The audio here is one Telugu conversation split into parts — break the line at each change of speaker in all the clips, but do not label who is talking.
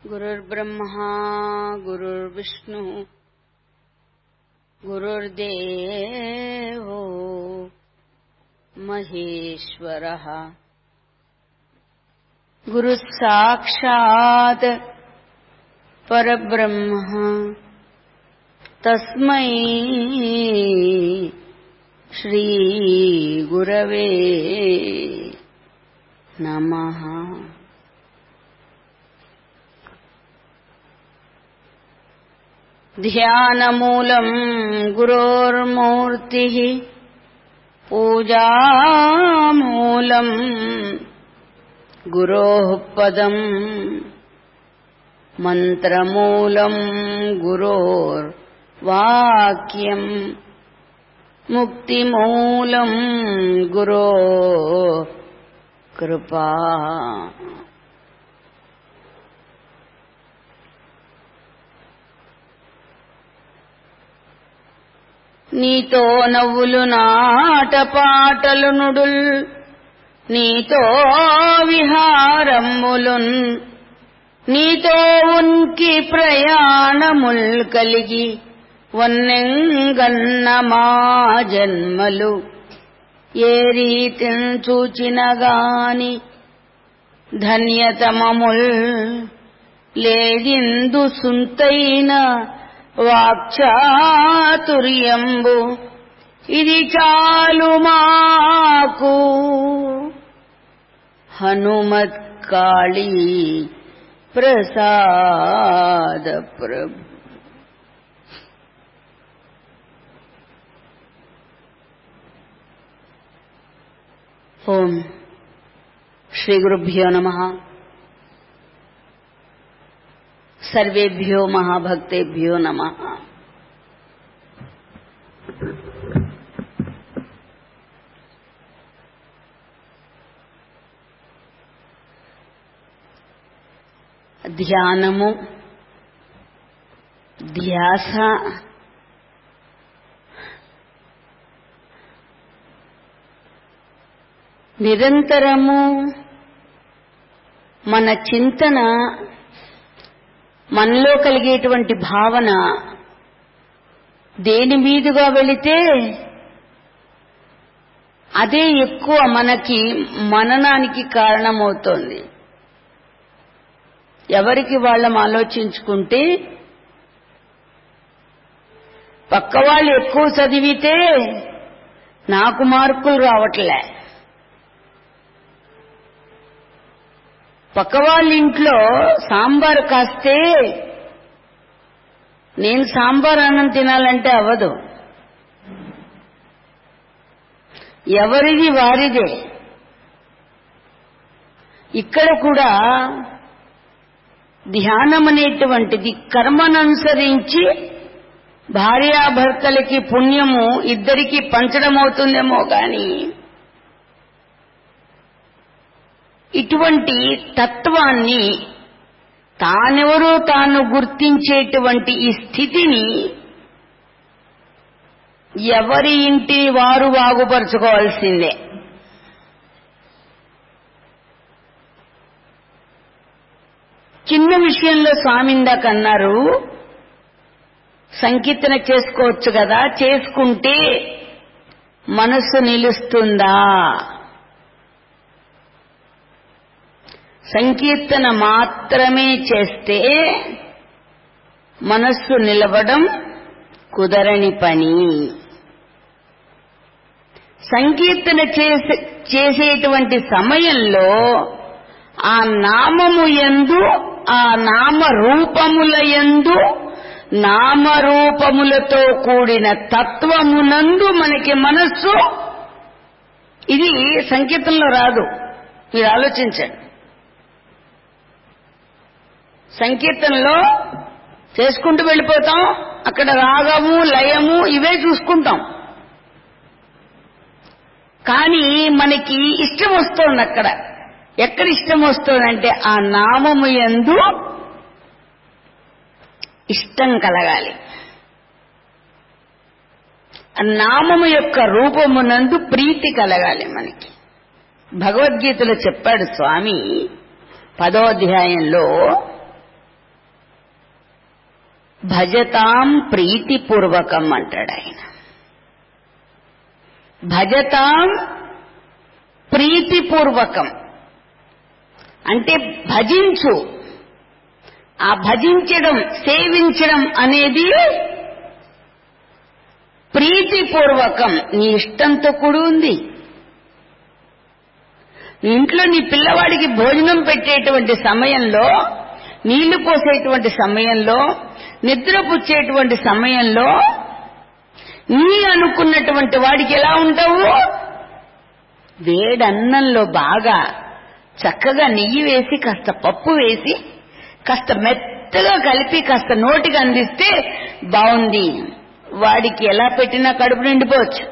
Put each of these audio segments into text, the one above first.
गुरुर्ब्रह्मा गुरुर्विष्णु गुरुर्देवो महेश्वरः गुरुः साक्षात् परब्रह्म तस्मै श्रीगुरवे नमः ध्यानमूलम् गुरोर्मूर्तिः पूजामूलम् गुरोः पदम् मन्त्रमूलम् गुरोर्वाक्यम् मुक्तिमूलम् गुरो कृपा నీతో నవ్వులు నాటపాటలు నుడుల్ నీతో విహారములున్ నీతో ఉన్కి ప్రయాణముల్ కలిగి వన్నెంగన్న మా జన్మలు ఏ రీతిని చూచిన గాని ధన్యతమముల్ లేదిందు సుంతైన వాక్చాతుర్యంబు ఇది చాలు మాకు హనుమత్ కాళీ ప్రసాద ప్రభు ఓం శ్రీ గురుభ్యో నమ సర్వేభ్యో మహాభక్తేభ్యో నమ ధ్యానము ధ్యాస నిరంతరము మన చింతన మనలో కలిగేటువంటి భావన దేని మీదుగా వెళితే అదే ఎక్కువ మనకి మననానికి కారణమవుతోంది ఎవరికి వాళ్ళం ఆలోచించుకుంటే పక్క వాళ్ళు ఎక్కువ చదివితే నాకు మార్కులు రావట్లే పక్క వాళ్ళ ఇంట్లో సాంబార్ కాస్తే నేను సాంబార్ అన్నం తినాలంటే అవ్వదు ఎవరిది వారిదే ఇక్కడ కూడా ధ్యానం అనేటువంటిది కర్మననుసరించి భార్యాభర్తలకి పుణ్యము ఇద్దరికి పంచడం అవుతుందేమో గాని ఇటువంటి తత్వాన్ని తానెవరో తాను గుర్తించేటువంటి ఈ స్థితిని ఎవరి ఇంటి వారు బాగుపరుచుకోవాల్సిందే చిన్న విషయంలో స్వామిందాక అన్నారు సంకీర్తన చేసుకోవచ్చు కదా చేసుకుంటే మనస్సు నిలుస్తుందా సంకీర్తన మాత్రమే చేస్తే మనస్సు నిలవడం కుదరని పని సంకీర్తన చేసే చేసేటువంటి సమయంలో ఆ నామము ఎందు ఆ నామ రూపముల ఎందు నామరూపములతో కూడిన తత్వమునందు మనకి మనస్సు ఇది సంకీర్తనలో రాదు మీరు ఆలోచించండి సంకీర్తనలో చేసుకుంటూ వెళ్ళిపోతాం అక్కడ రాగము లయము ఇవే చూసుకుంటాం కానీ మనకి ఇష్టం వస్తోంది అక్కడ ఎక్కడ ఇష్టం వస్తుందంటే ఆ నామము ఎందు ఇష్టం కలగాలి ఆ నామము యొక్క రూపమునందు ప్రీతి కలగాలి మనకి భగవద్గీతలో చెప్పాడు స్వామి పదో అధ్యాయంలో భజతాం ప్రీతిపూర్వకం అంటాడు ఆయన భజతాం ప్రీతిపూర్వకం అంటే భజించు ఆ భజించడం సేవించడం అనేది ప్రీతిపూర్వకం నీ ఇష్టంతో కూడి ఉంది నీ ఇంట్లో నీ పిల్లవాడికి భోజనం పెట్టేటువంటి సమయంలో నీళ్లు పోసేటువంటి సమయంలో నిద్ర పుచ్చేటువంటి సమయంలో నీ అనుకున్నటువంటి వాడికి ఎలా ఉంటావు వేడన్నంలో బాగా చక్కగా నెయ్యి వేసి కాస్త పప్పు వేసి కాస్త మెత్తగా కలిపి కాస్త నోటికి అందిస్తే బాగుంది వాడికి ఎలా పెట్టినా కడుపు నిండిపోవచ్చు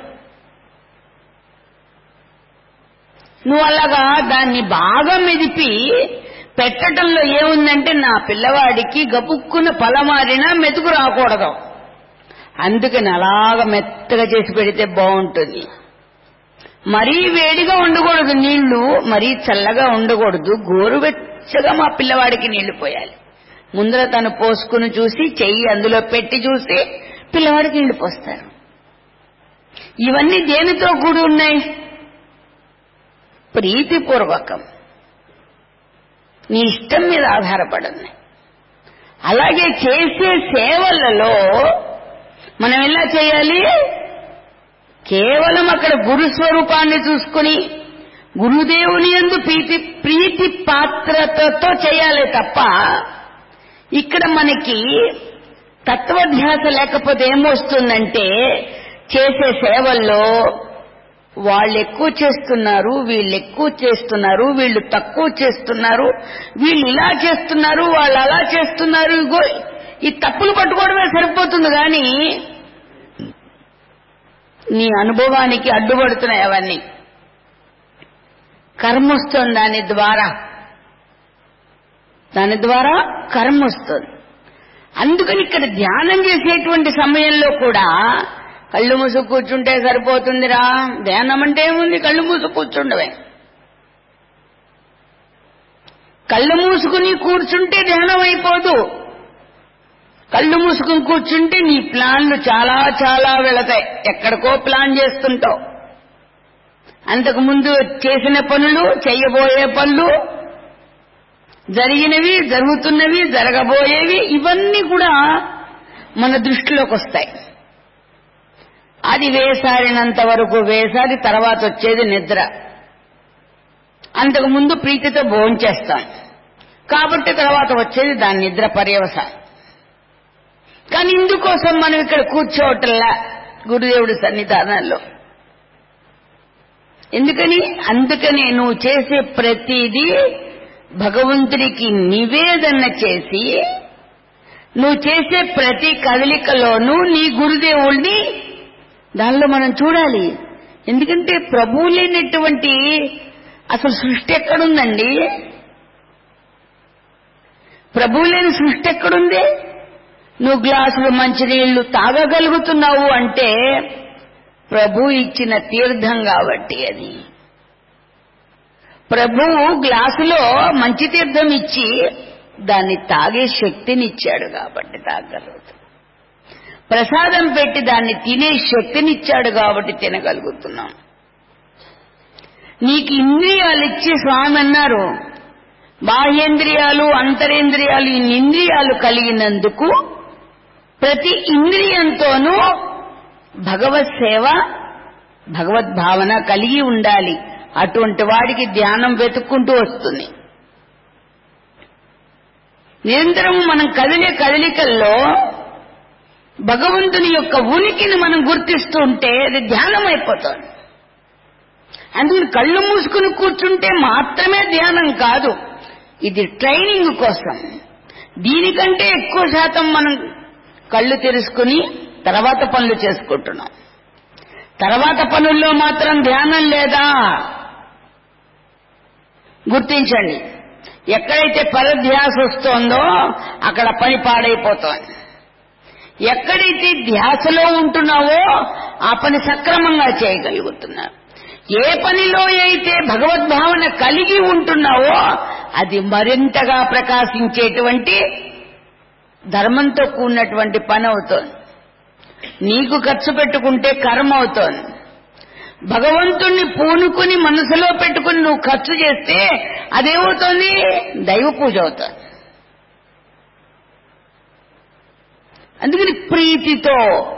నువ్వు అలాగా దాన్ని బాగా మెదిపి పెట్టడంలో ఏముందంటే నా పిల్లవాడికి గబుక్కున పలమారినా మెతుకు రాకూడదు అందుకని అలాగ మెత్తగా చేసి పెడితే బాగుంటుంది మరీ వేడిగా ఉండకూడదు నీళ్లు మరీ చల్లగా ఉండకూడదు గోరువెచ్చగా మా పిల్లవాడికి నీళ్లు పోయాలి ముందర తను పోసుకుని చూసి చెయ్యి అందులో పెట్టి చూసి పిల్లవాడికి నీళ్లు పోస్తారు ఇవన్నీ దేనితో కూడి ఉన్నాయి ప్రీతిపూర్వకం నీ ఇష్టం మీద ఆధారపడింది అలాగే చేసే సేవలలో మనం ఎలా చేయాలి కేవలం అక్కడ గురు స్వరూపాన్ని చూసుకుని గురుదేవుని ఎందు ప్రీతి ప్రీతి పాత్రతతో చేయాలి తప్ప ఇక్కడ మనకి తత్వధ్యాస లేకపోతే ఏమొస్తుందంటే చేసే సేవల్లో వాళ్ళు ఎక్కువ చేస్తున్నారు వీళ్ళు ఎక్కువ చేస్తున్నారు వీళ్ళు తక్కువ చేస్తున్నారు వీళ్ళు ఇలా చేస్తున్నారు వాళ్ళు అలా చేస్తున్నారు ఇగో ఈ తప్పులు పట్టుకోవడమే సరిపోతుంది కానీ నీ అనుభవానికి అడ్డుపడుతున్నాయి అవన్నీ కర్మ వస్తుంది దాని ద్వారా దాని ద్వారా కర్మ వస్తుంది అందుకని ఇక్కడ ధ్యానం చేసేటువంటి సమయంలో కూడా కళ్ళు మూసు కూర్చుంటే సరిపోతుందిరా ధ్యానం అంటే ఏముంది కళ్ళు మూసు కూర్చుండవే కళ్ళు మూసుకుని కూర్చుంటే ధ్యానం అయిపోదు కళ్ళు మూసుకుని కూర్చుంటే నీ ప్లాన్లు చాలా చాలా వెళతాయి ఎక్కడికో ప్లాన్ చేస్తుంటావు అంతకు ముందు చేసిన పనులు చేయబోయే పనులు జరిగినవి జరుగుతున్నవి జరగబోయేవి ఇవన్నీ కూడా మన దృష్టిలోకి వస్తాయి అది వేసారినంత వరకు వేసారి తర్వాత వచ్చేది నిద్ర అంతకు ముందు ప్రీతితో భోంచేస్తాం కాబట్టి తర్వాత వచ్చేది దాని నిద్ర పర్యవసానం కానీ ఇందుకోసం మనం ఇక్కడ కూర్చోవటంలా గురుదేవుడి సన్నిధానంలో ఎందుకని అందుకని నువ్వు చేసే ప్రతిదీ భగవంతుడికి నివేదన చేసి నువ్వు చేసే ప్రతి కదలికలోనూ నీ గురుదేవుల్ని దానిలో మనం చూడాలి ఎందుకంటే ప్రభువు లేనటువంటి అసలు సృష్టి ఎక్కడుందండి ప్రభువు లేని సృష్టి ఎక్కడుంది నువ్వు గ్లాసులు మంచినీళ్లు తాగగలుగుతున్నావు అంటే ప్రభు ఇచ్చిన తీర్థం కాబట్టి అది ప్రభువు గ్లాసులో మంచి తీర్థం ఇచ్చి దాన్ని తాగే శక్తినిచ్చాడు కాబట్టి తాగలుగుతాం ప్రసాదం పెట్టి దాన్ని తినే శక్తినిచ్చాడు కాబట్టి తినగలుగుతున్నాం నీకు ఇంద్రియాలు ఇచ్చి స్వామి అన్నారు బాహ్యేంద్రియాలు అంతరేంద్రియాలు ఇన్ని ఇంద్రియాలు కలిగినందుకు ప్రతి ఇంద్రియంతోనూ భగవత్ సేవ భగవద్భావన కలిగి ఉండాలి అటువంటి వాడికి ధ్యానం వెతుక్కుంటూ వస్తుంది నిరంతరం మనం కదిలే కదలికల్లో భగవంతుని యొక్క ఉనికిని మనం గుర్తిస్తూ ఉంటే అది ధ్యానం అయిపోతుంది అందుకని కళ్ళు మూసుకుని కూర్చుంటే మాత్రమే ధ్యానం కాదు ఇది ట్రైనింగ్ కోసం దీనికంటే ఎక్కువ శాతం మనం కళ్ళు తెరుచుకుని తర్వాత పనులు చేసుకుంటున్నాం తర్వాత పనుల్లో మాత్రం ధ్యానం లేదా గుర్తించండి ఎక్కడైతే పరధ్యాస వస్తోందో అక్కడ పని పాడైపోతోంది ఎక్కడైతే ధ్యాసలో ఉంటున్నావో ఆ పని సక్రమంగా చేయగలుగుతున్నారు ఏ పనిలో అయితే భగవద్భావన కలిగి ఉంటున్నావో అది మరింతగా ప్రకాశించేటువంటి ధర్మంతో కూడినటువంటి పని అవుతోంది నీకు ఖర్చు పెట్టుకుంటే కర్మ అవుతోంది భగవంతుణ్ణి పూనుకుని మనసులో పెట్టుకుని నువ్వు ఖర్చు చేస్తే అదేమవుతోంది దైవ పూజ అవుతోంది అందుకని ప్రీతితో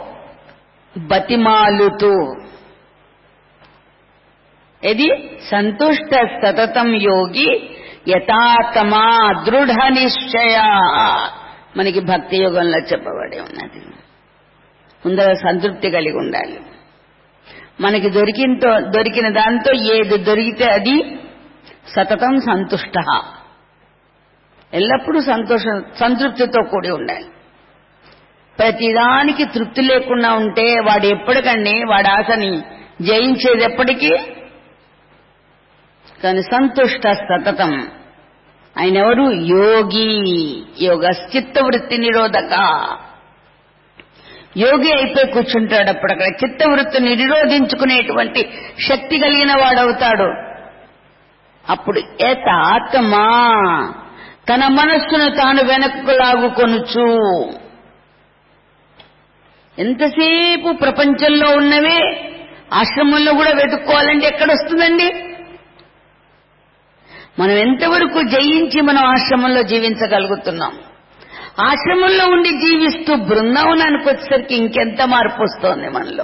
బతిమాలుతూ ఇది సంతుష్ట సతతం యోగి యథాతమా దృఢ నిశ్చయ మనకి భక్తి యోగంలో చెప్పబడి ఉన్నది ముందర సంతృప్తి కలిగి ఉండాలి మనకి దొరికిన దొరికిన దాంతో ఏది దొరికితే అది సతతం సంతుష్ట ఎల్లప్పుడూ సంతోష సంతృప్తితో కూడి ఉండాలి ప్రతిదానికి తృప్తి లేకుండా ఉంటే వాడు ఎప్పటికండి వాడి ఆశని జయించేది ఎప్పటికీ కానీ సంతుష్ట సతతం ఆయన ఎవరు యోగి యోగ చిత్తవృత్తి నిరోధక యోగి అయిపోయి కూర్చుంటాడు అప్పుడు అక్కడ చిత్తవృత్తిని నిరోధించుకునేటువంటి శక్తి కలిగిన వాడవుతాడు అప్పుడు ఏత ఆత్మా తన మనస్సును తాను వెనక్కు లాగుకొనుచు ఎంతసేపు ప్రపంచంలో ఉన్నవే ఆశ్రమంలో కూడా వెతుక్కోవాలంటే ఎక్కడొస్తుందండి మనం ఎంతవరకు జయించి మనం ఆశ్రమంలో జీవించగలుగుతున్నాం ఆశ్రమంలో ఉండి జీవిస్తూ బృందావనానికి వచ్చేసరికి ఇంకెంత మార్పు వస్తోంది మనలో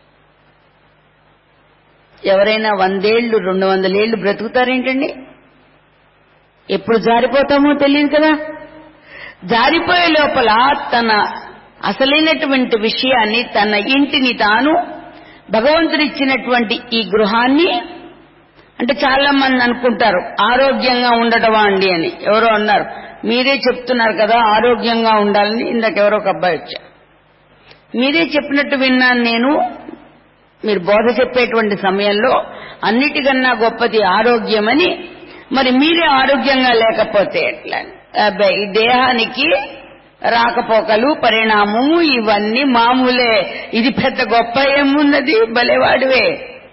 ఎవరైనా వందేళ్లు రెండు వందలేళ్లు బ్రతుకుతారేంటండి ఎప్పుడు జారిపోతామో తెలియదు కదా జారిపోయే లోపల తన అసలైనటువంటి విషయాన్ని తన ఇంటిని తాను భగవంతుడిచ్చినటువంటి ఈ గృహాన్ని అంటే చాలా మంది అనుకుంటారు ఆరోగ్యంగా ఉండటమా అండి అని ఎవరో అన్నారు మీరే చెప్తున్నారు కదా ఆరోగ్యంగా ఉండాలని ఇందాక ఎవరో ఒక అబ్బాయి వచ్చా మీరే చెప్పినట్టు విన్నాను నేను మీరు బోధ చెప్పేటువంటి సమయంలో అన్నిటికన్నా గొప్పది ఆరోగ్యమని మరి మీరే ఆరోగ్యంగా లేకపోతే ఎట్లా అబ్బాయి ఈ దేహానికి రాకపోకలు పరిణామము ఇవన్నీ మామూలే ఇది పెద్ద గొప్ప ఏమున్నది భలేవాడివే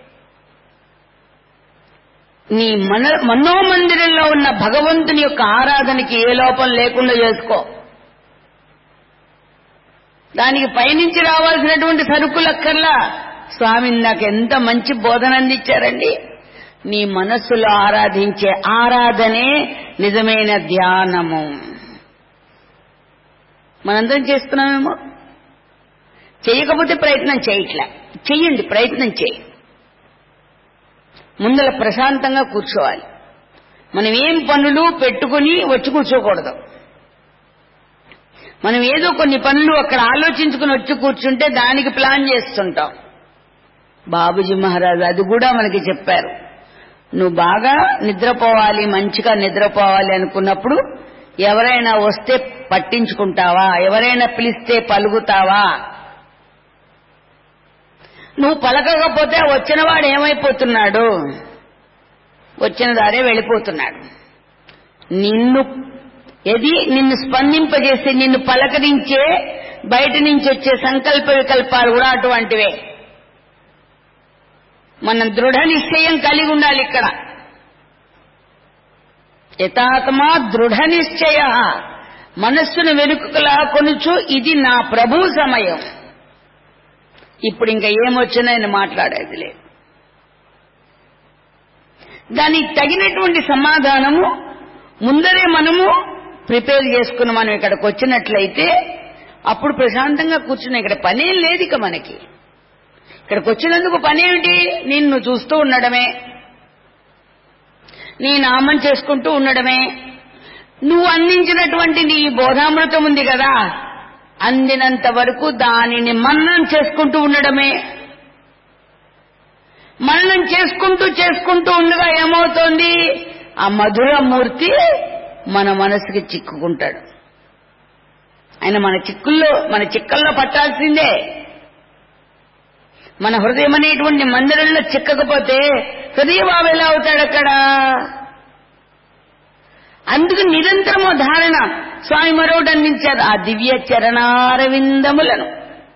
నీ మన మనోమందిరంలో ఉన్న భగవంతుని యొక్క ఆరాధనకి ఏ లోపం లేకుండా చేసుకో దానికి పైనుంచి రావాల్సినటువంటి సరుకులక్కర్లా స్వామి నాకు ఎంత మంచి బోధన అందించారండి నీ మనస్సులో ఆరాధించే ఆరాధనే నిజమైన ధ్యానము మనందరం చేస్తున్నామేమో చేయకపోతే ప్రయత్నం చేయట్లే చెయ్యండి ప్రయత్నం చేయి ముందర ప్రశాంతంగా కూర్చోవాలి మనం ఏం పనులు పెట్టుకుని వచ్చి కూర్చోకూడదు మనం ఏదో కొన్ని పనులు అక్కడ ఆలోచించుకుని వచ్చి కూర్చుంటే దానికి ప్లాన్ చేస్తుంటాం బాబుజీ మహారాజ్ అది కూడా మనకి చెప్పారు నువ్వు బాగా నిద్రపోవాలి మంచిగా నిద్రపోవాలి అనుకున్నప్పుడు ఎవరైనా వస్తే పట్టించుకుంటావా ఎవరైనా పిలిస్తే పలుకుతావా నువ్వు పలకకపోతే వచ్చినవాడు ఏమైపోతున్నాడు వచ్చిన దారే వెళ్ళిపోతున్నాడు నిన్ను ఏది నిన్ను స్పందింపజేసి నిన్ను పలకరించే బయట నుంచి వచ్చే సంకల్ప వికల్పాలు కూడా అటువంటివే మనం దృఢ నిశ్చయం కలిగి ఉండాలి ఇక్కడ యథాత్మా దృఢ నిశ్చయ మనస్సును వెనుకలా కొనుచు ఇది నా ప్రభు సమయం ఇప్పుడు ఇంకా ఏమొచ్చినా ఆయన మాట్లాడేది లేదు దానికి తగినటువంటి సమాధానము ముందరే మనము ప్రిపేర్ చేసుకుని మనం ఇక్కడికి వచ్చినట్లయితే అప్పుడు ప్రశాంతంగా కూర్చుని ఇక్కడ పనేం లేదు ఇక మనకి ఇక్కడికి వచ్చినందుకు పనేమిటి నిన్ను చూస్తూ ఉండడమే నీ నామం చేసుకుంటూ ఉండడమే నువ్వు అందించినటువంటి నీ బోధామృతం ఉంది కదా అందినంత వరకు దానిని మన్నం చేసుకుంటూ ఉండడమే మన్నం చేసుకుంటూ చేసుకుంటూ ఉండగా ఏమవుతోంది ఆ మధురమూర్తి మన మనసుకి చిక్కుకుంటాడు ఆయన మన చిక్కుల్లో మన చిక్కల్లో పట్టాల్సిందే మన హృదయం అనేటువంటి మందిరంలో చిక్కకపోతే హృదయబాబు ఎలా అవుతాడు అక్కడ అందుకు నిరంతరము ధారణ స్వామి మరొకటి అందించారు ఆ దివ్య చరణారవిందములను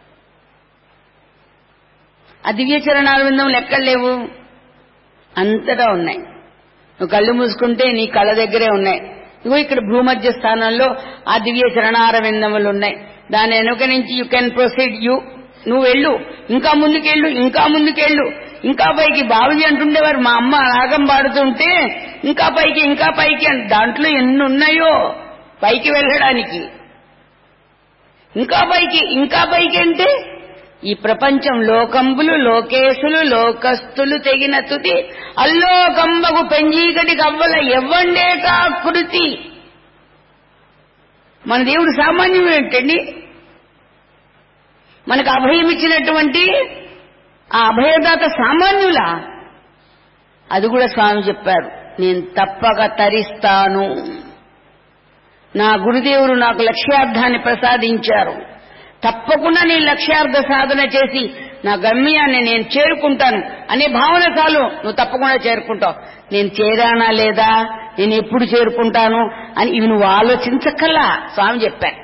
ఆ దివ్య చరణారవిందములు ఎక్కడ లేవు అంతటా ఉన్నాయి నువ్వు కళ్ళు మూసుకుంటే నీ కళ్ళ దగ్గరే ఉన్నాయి ఇగో ఇక్కడ భూమధ్య స్థానంలో ఆ దివ్య చరణారవిందములు ఉన్నాయి దాని వెనుక నుంచి యు కెన్ ప్రొసీడ్ యు నువ్వు వెళ్ళు ఇంకా ముందుకెళ్ళు ఇంకా ముందుకెళ్ళు ఇంకా పైకి బాబుజీ అంటుండేవారు మా అమ్మ రాగం పాడుతుంటే ఇంకా పైకి ఇంకా పైకి అని దాంట్లో ఎన్ని ఉన్నాయో పైకి వెళ్ళడానికి ఇంకా పైకి ఇంకా పైకి అంటే ఈ ప్రపంచం లోకంబులు లోకేశులు లోకస్తులు తెగిన తుది అల్లోకంబగు పెంజీగడి కవ్వల ఎవ్వండే కాకృతి మన దేవుడు సామాన్యుడు ఏంటండి మనకు అభయం ఇచ్చినటువంటి ఆ అభయదాత సామాన్యులా అది కూడా స్వామి చెప్పారు నేను తప్పక తరిస్తాను నా గురుదేవుడు నాకు లక్ష్యార్థాన్ని ప్రసాదించారు తప్పకుండా నేను లక్ష్యార్థ సాధన చేసి నా గమ్యాన్ని నేను చేరుకుంటాను అనే భావన చాలు నువ్వు తప్పకుండా చేరుకుంటావు నేను చేరానా లేదా నేను ఎప్పుడు చేరుకుంటాను అని ఇవి నువ్వు ఆలోచించక్కల్లా స్వామి చెప్పారు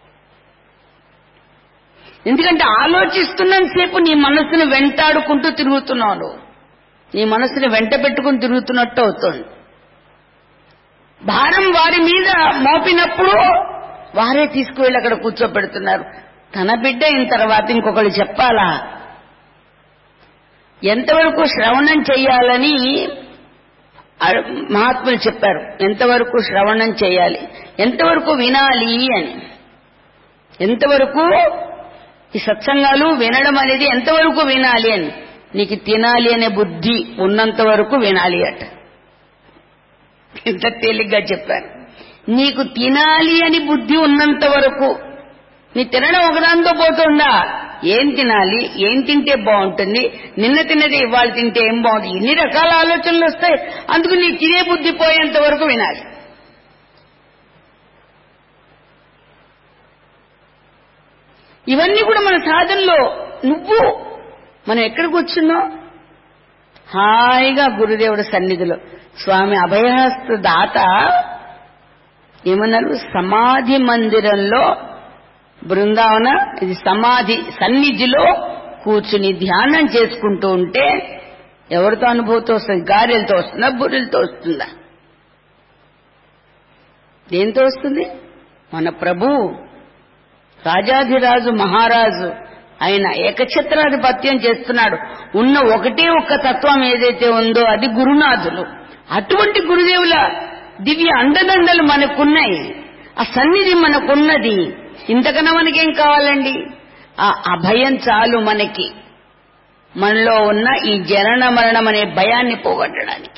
ఎందుకంటే ఆలోచిస్తున్నంతసేపు నీ మనస్సును వెంటాడుకుంటూ తిరుగుతున్నావు నువ్వు. నీ మనస్సుని వెంట పెట్టుకుని తిరుగుతున్నట్టు అవుతుంది భారం వారి మీద మోపినప్పుడు వారే తీసుకువెళ్ళి అక్కడ కూర్చోబెడుతున్నారు తన బిడ్డ అయిన తర్వాత ఇంకొకరు చెప్పాలా ఎంతవరకు శ్రవణం చెయ్యాలని అ- మహాత్ములు చెప్పారు ఎంతవరకు శ్రవణం చేయాలి ఎంతవరకు వినాలి అని ఎంతవరకు ఈ సత్సంగాలు వినడం అనేది ఎంతవరకు వినాలి అని నీకు తినాలి అనే బుద్ధి ఉన్నంత వరకు వినాలి అట ఎంత తేలిగ్గా చెప్పాను నీకు తినాలి అని బుద్ధి ఉన్నంత వరకు నీ తినడం ఒకదాంతో పోతుందా ఏం తినాలి ఏం తింటే బాగుంటుంది నిన్న తిన్నది ఇవాళ తింటే ఏం బాగుంటుంది ఎన్ని రకాల ఆలోచనలు వస్తాయి అందుకు నీ తినే బుద్ధి పోయేంత వరకు వినాలి ఇవన్నీ కూడా మన సాధనలో నువ్వు మనం ఎక్కడికి వచ్చున్నావు హాయిగా గురుదేవుడి సన్నిధిలో స్వామి అభయహస్త దాత ఏమన్నారు సమాధి మందిరంలో బృందావన ఇది సమాధి సన్నిధిలో కూర్చుని ధ్యానం చేసుకుంటూ ఉంటే ఎవరితో అనుభూతి వస్తుంది గారెలతో వస్తుందా బుర్రెలతో వస్తుందా దేంతో వస్తుంది మన ప్రభు రాజాధిరాజు మహారాజు ఆయన ఏకఛత్రాధిపత్యం చేస్తున్నాడు ఉన్న ఒకటే ఒక్క తత్వం ఏదైతే ఉందో అది గురునాథులు అటువంటి గురుదేవుల దివ్య అండదండలు మనకున్నాయి ఆ సన్నిధి మనకున్నది ఇంతకన్నా మనకేం కావాలండి ఆ అభయం చాలు మనకి మనలో ఉన్న ఈ జనన మరణం అనే భయాన్ని పోగొట్టడానికి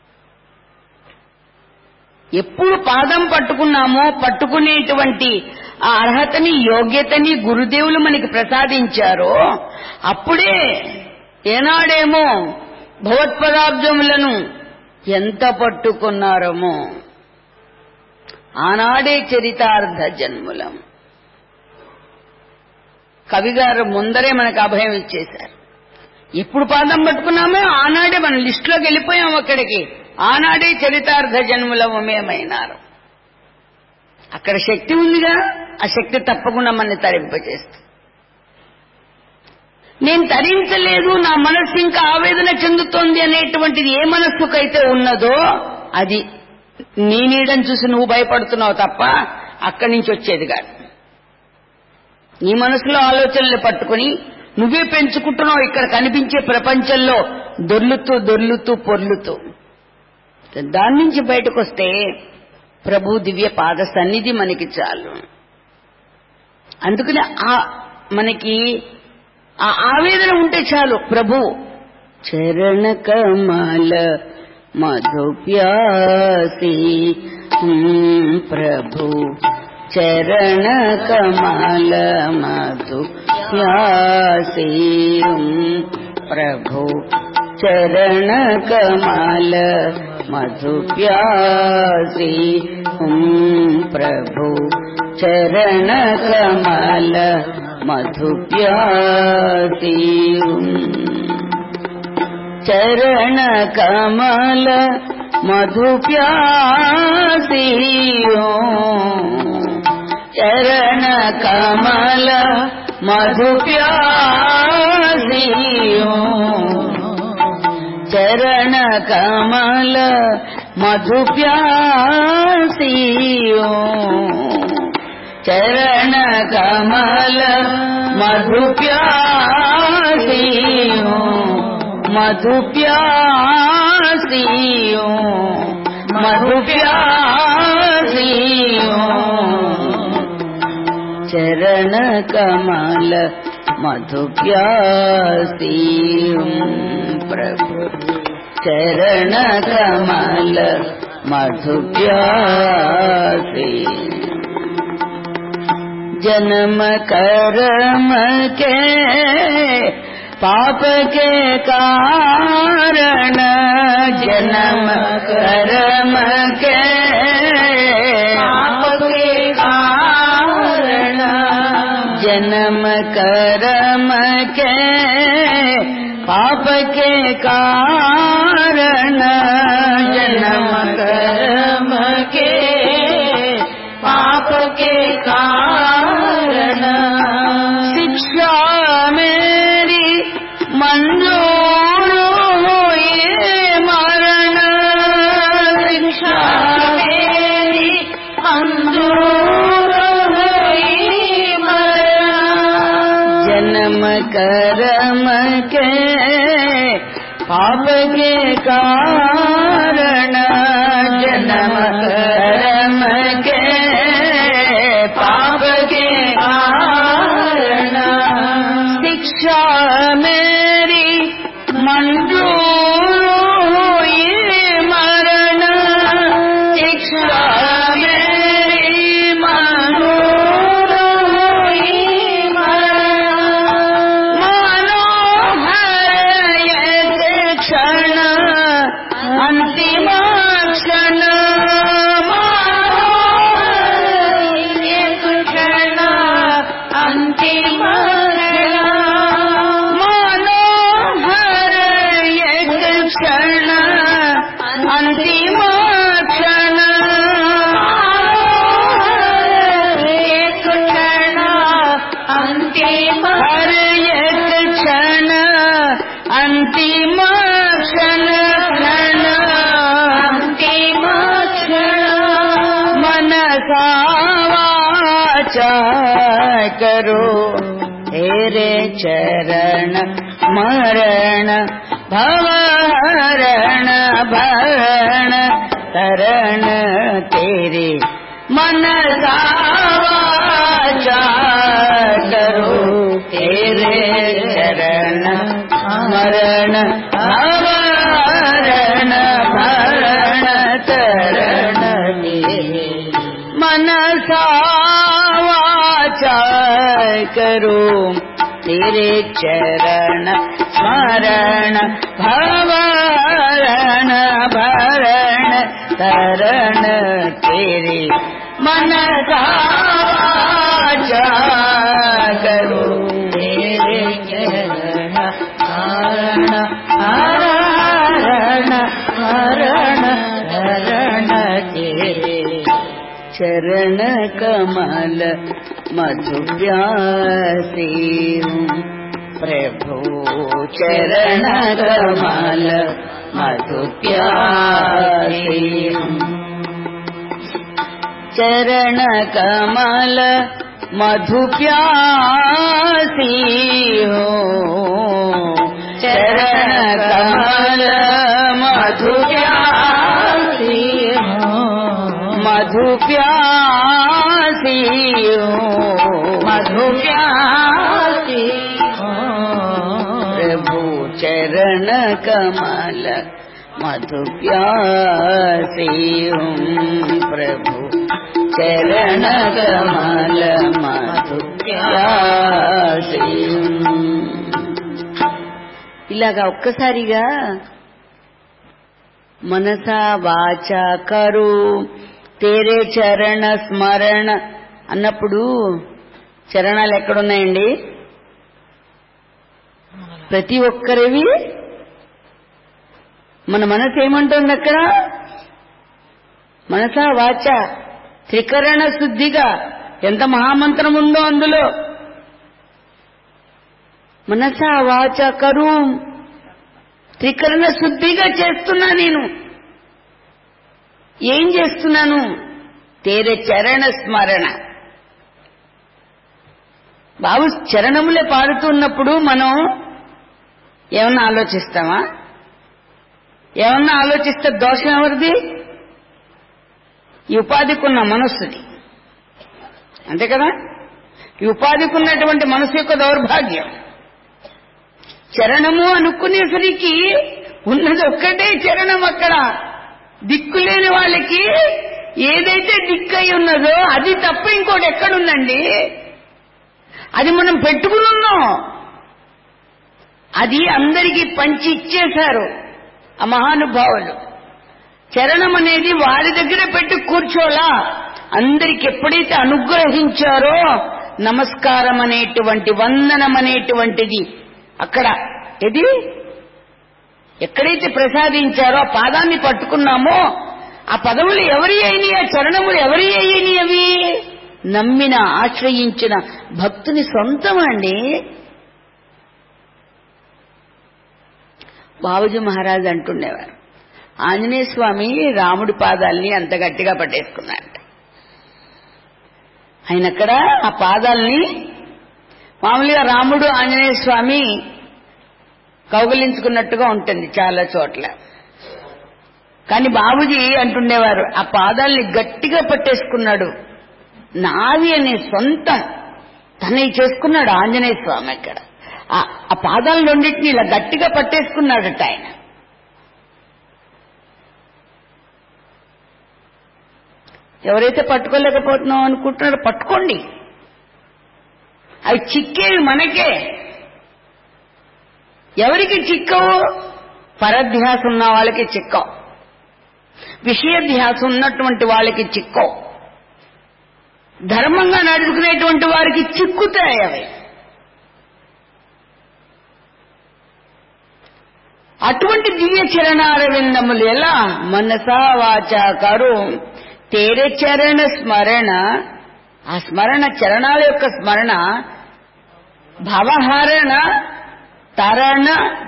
ఎప్పుడు పాదం పట్టుకున్నామో పట్టుకునేటువంటి ఆ అర్హతని యోగ్యతని గురుదేవులు మనకి ప్రసాదించారో అప్పుడే ఏనాడేమో భగవత్పదాబ్దములను ఎంత పట్టుకున్నారమో ఆనాడే చరితార్థ జన్ములం కవిగారు ముందరే మనకు అభయం ఇచ్చేశారు ఎప్పుడు పాదం పట్టుకున్నామో ఆనాడే మన లిస్టులోకి వెళ్ళిపోయాం అక్కడికి ఆనాడే చరితార్థ జన్ములము మేమైనారు అక్కడ శక్తి ఉందిగా ఆ శక్తి తప్పకుండా మనని తరింపజేస్తుంది నేను తరించలేదు నా మనస్సు ఇంకా ఆవేదన చెందుతోంది అనేటువంటిది ఏ మనస్సుకైతే ఉన్నదో అది నీ నీడని చూసి నువ్వు భయపడుతున్నావు తప్ప అక్కడి నుంచి వచ్చేది కాదు నీ మనసులో ఆలోచనలు పట్టుకుని నువ్వే పెంచుకుంటున్నావు ఇక్కడ కనిపించే ప్రపంచంలో దొర్లుతూ దొర్లుతూ పొర్లుతూ దాని నుంచి బయటకు వస్తే ప్రభు దివ్య పాద సన్నిధి మనకి చాలు అందుకని ఆ మనకి ఆ ఆవేదన ఉంటే చాలు ప్రభు చరణ కమల మధుప్యాసి హ్మ్, ప్రభు చరణ కమల మధుప్యాసి హ్మ్, ప్రభు చరణ కమల మధుప్యాసి హ్మ్, ప్రభు చరణ కమల మధుప్యాసి హ్మ్. చరణ కమల మధుప్యాసి చరణ కమల మధుప్యాసి చరణ కమల मधु प्यासियो चरण कमल मधु प्यासियो मधु प्यासियो मधु प्यासियो चरण कमल मधु प्यासियो प्रभु चरण कमल मधु प्यासी जन्म कर्म के पाप के कारण जन्म कर्म के पाप के कारण जन्म कर्म के पाप के कारण जन्म कर्म के पाप के कारण शिक्षा मेरी मंजूर हुई मरण शिक्षा मेरी मंजूर हुई मरण जन्म कर्म के पाप के कारण जन्म कर्म के पाप के कारण शिक्षा मेरी मंजूर हुई मरण शिक्षा मेरी मंजूर हुई मरण मनोहर एक क्षण अंतिम क्षण मनोहर एक क्षण अंतिम क्षण मनोहर एक क्षण अंतिम क्षण एक क्षण अंतिम हर एक क्षण अंतिम क्षण क्षण अंतिम क्षण मनसा वाचा करो तेरे चरण मरण भवहरण भरण तरण तेरे मनसा वाचा करो तेरे चरण मरण भवहरण भरण तरण तेरे मनसा वाचा करो तेरे चरण स्मरण भवरण भरण तरण तेरे मनसा वाचा करो तेरे चरण हरण हरण हरण हरण तेरे चरण कमल मधु प्यासी हूँ प्रभु चरण कमल मधु प्यासी हूँ चरण कमल मधु प्यासी हो चरण कमल मधु प्यासी हो मधु प्यासी हो मधु प्यासी हो प्रभु चरण कमल मधु प्यासी हूँ प्रभु చరణ కమల మధుప్యాసి ఇలాగా ఒక్కసారిగా మనస వాచ కరు తేరే చరణ స్మరణ అన్నప్పుడు చరణాలు ఎక్కడున్నాయండి ప్రతి ఒక్కరివి మన మనసు ఏమంటుంది అక్కడ మనస వాచ త్రికరణ శుద్ధిగా ఎంత మహామంత్రం ఉందో అందులో మనస వాచ కరు త్రికరణ శుద్ధిగా చేస్తున్నా నేను ఏం చేస్తున్నాను తేరే చరణ స్మరణ బాబు చరణములే పాడుతున్నప్పుడు మనం ఏమన్నా ఆలోచిస్తామా ఏమన్నా ఆలోచిస్తే దోషం ఎవరిది ఈ ఉపాధికి ఉన్న మనస్సుది అంతే కదా ఈ ఉపాధికి ఉన్నటువంటి మనసు యొక్క దౌర్భాగ్యం చరణము అనుకునేసరికి ఉన్నది ఒక్కటే చరణం అక్కడ దిక్కులేని వాళ్ళకి ఏదైతే దిక్కై ఉన్నదో అది తప్ప ఇంకోటి ఎక్కడుందండి అది మనం పెట్టుకుని ఉన్నాం అది అందరికీ పంచి ఇచ్చేశారు ఆ మహానుభావులు చరణం అనేది వారి దగ్గర పెట్టి కూర్చోలా అందరికి ఎప్పుడైతే అనుగ్రహించారో నమస్కారం అనేటువంటి వందనం అనేటువంటిది అక్కడ ఇది ఎక్కడైతే ప్రసాదించారో ఆ పాదాన్ని పట్టుకున్నామో ఆ పదవులు ఎవరి అయినాయి ఆ చరణములు ఎవరి అయినాయి అవి నమ్మిన ఆశ్రయించిన భక్తుని సొంతం అండి బాబుజీ మహారాజ్ అంటుండేవారు ఆంజనేయ స్వామి రాముడి పాదాల్ని అంత గట్టిగా పట్టేసుకున్నారట ఆయన అక్కడ ఆ పాదాల్ని మామూలుగా రాముడు ఆంజనేయ స్వామి కౌగలించుకున్నట్టుగా ఉంటుంది చాలా చోట్ల కానీ బాబుజీ అంటుండేవారు ఆ పాదాల్ని గట్టిగా పట్టేసుకున్నాడు నావి అనే సొంతం తనవి చేసుకున్నాడు ఆంజనేయ స్వామి అక్కడ ఆ పాదాల రెండింటిని ఇలా గట్టిగా పట్టేసుకున్నాడట ఆయన ఎవరైతే పట్టుకోలేకపోతున్నాం అనుకుంటున్నారో పట్టుకోండి అవి చిక్కేవి మనకే ఎవరికి చిక్కవు పరధ్యాస ఉన్న వాళ్ళకి చిక్కవు విషయ ధ్యాస ఉన్నటువంటి వాళ్ళకి చిక్కవు ధర్మంగా నడుచుకునేటువంటి వారికి చిక్కుతాయి అవి అటువంటి దివ్య చరణారవిందములు ఎలా మనసా వాచ కరు తేరే చరణ స్మరణ ఆ స్మరణ చరణాల యొక్క స్మరణ భవహరణ తరణ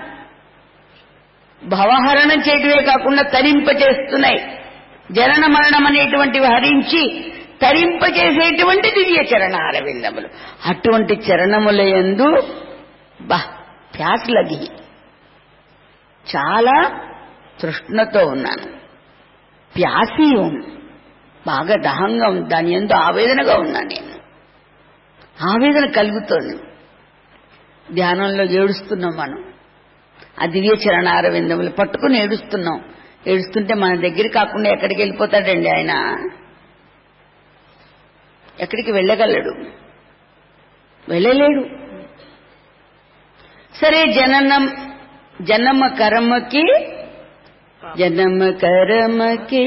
భవహరణ చేయటమే కాకుండా తరింపచేస్తున్నాయి జనన మరణం అనేటువంటివి హరించి తరింపచేసేటువంటి దివ్య చరణాల విందములు అటువంటి చరణముల ఎందు బా ప్యాసులగి చాలా తృష్ణతో ఉన్నాను ప్యాసి బాగా దహంగా ఉంది దాని ఎందు ఆవేదనగా ఉన్నాను నేను ఆవేదన కలుగుతోంది ధ్యానంలో ఏడుస్తున్నాం మనం ఆ దివ్య చరణార విందములు పట్టుకుని ఏడుస్తున్నాం ఏడుస్తుంటే మన దగ్గర కాకుండా ఎక్కడికి వెళ్ళిపోతాడండి ఆయన ఎక్కడికి వెళ్ళగలడు వెళ్ళలేడు సరే జననం జన్మ కర్మకి జన్మ కర్మకి